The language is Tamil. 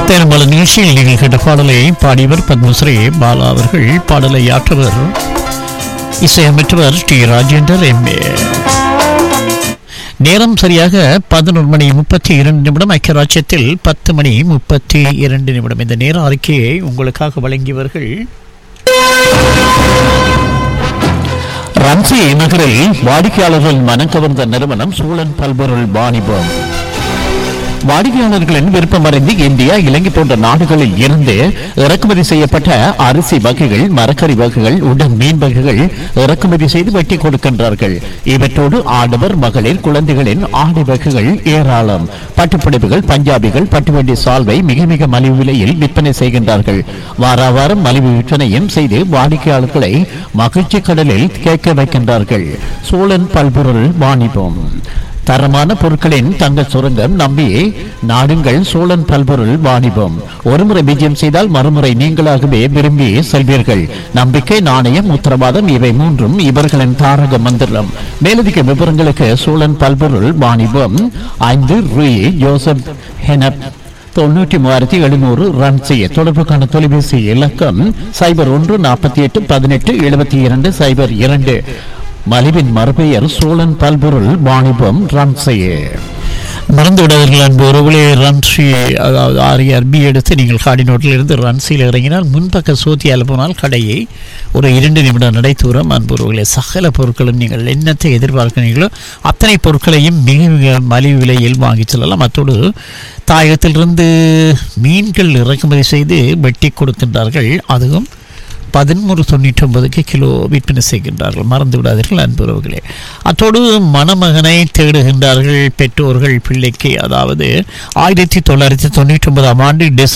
தேர்மல நிகழ்ச்சியில் நீங்கள் கேட்ட பாடலை பாடியவர் பத்மஸ்ரீ பாலா அவர்கள் பாடலை ஆற்றவர் இசையமைற்றவர் டி ராஜேந்தர் எம்ஏ நேரம் சரியாக பதினொரு மணி முப்பத்தி இரண்டு நிமிடம் ஐக்கியராட்சியத்தில் பத்து மணி முப்பத்தி இரண்டு நிமிடம் இந்த நேர அறிக்கையை உங்களுக்காக வழங்கியவர்கள் ரன்சி நகரில் வாடிக்கையாளர்கள் மனம் கவர்ந்த நிறுவனம் சூழன் பல்பொருள் வாணிபம் வாடிக்கையாளர்களின் விருப்பமறிந்து இந்தியா இலங்கை போன்ற நாடுகளில் இருந்து இறக்குமதி செய்யப்பட்ட அரிசி வகைகள் மரக்கறி வகைகள் உடன் மீன் வகைகள் இறக்குமதி செய்து வெட்டி கொடுக்கின்றார்கள் இவற்றோடு ஆடவர் மகளிர் குழந்தைகளின் ஆடை வகைகள் ஏராளம் பட்டுப்புடவைகள் பஞ்சாபிகள் பட்டுவண்டி சால்வை மிக மிக மலிவு விலையில் விற்பனை செய்கின்றார்கள் வார வாரம் மலிவு விற்பனையும் செய்து வாடிக்கையாளர்களை மகிழ்ச்சி கடலில் கேட்க வைக்கின்றார்கள் சோழன் பல்பொருள் வாணிபம் தரமான பொருட்களின் தங்க சுரங்கம் நம்பி நாடுங்கள் சோழன் பல்பொருள் வாணிபம் ஒருமுறை விஜயம் செய்தால் மறுமுறை நீங்களாகவே விரும்பி செல்வீர்கள் நம்பிக்கை நாணயம் உத்தரவாதம் இவை மூன்றும் இவர்களின் தாரக மந்திரம் மேலதிக விவரங்களுக்கு சோழன் பல்பொருள் வாணிபம் ஐந்து ரூ ஜோசப் ஹெனப் தொண்ணூற்றி மூவாயிரத்தி எழுநூறு ரன் செய்ய தொடர்புக்கான தொலைபேசி இலக்கம் சைபர் ஒன்று நாற்பத்தி எட்டு பதினெட்டு எழுபத்தி இரண்டு சைபர் இரண்டு மலிவின் மறுபெயர் சோழன் பல்பொருள் வாணிபம் ரன் செய்ய மறந்து விடாதீர்கள் அன்பு ஒருவளே ரன்சி அதாவது ஆர்ஆர் பி எடுத்து நீங்கள் காடினோட்டில் இருந்து ரன்சியில் இறங்கினால் முன்பக்க சோத்தியால் போனால் கடையை ஒரு இரண்டு நிமிட நடை தூரம் அன்பு ஒருவர்களே சகல பொருட்களும் நீங்கள் என்னத்தை எதிர்பார்க்கிறீர்களோ அத்தனை பொருட்களையும் மிக மிக மலிவு விலையில் வாங்கி செல்லலாம் அத்தோடு தாயகத்திலிருந்து மீன்கள் இறக்குமதி செய்து வெட்டி கொடுக்கின்றார்கள் அதுவும் பதினோரு தொண்ணூற்றி ஒன்பதுக்கு கிலோ விற்பனை செய்கின்றார்கள் மறந்து விடாதீர்கள் அன்புறவுகளே அத்தோடு மணமகனை தேடுகின்றார்கள் பெற்றோர்கள் பிள்ளைக்கு அதாவது ஆயிரத்தி தொள்ளாயிரத்தி தொண்ணூற்றி ஒன்பதாம் ஆண்டு டிசம்பர்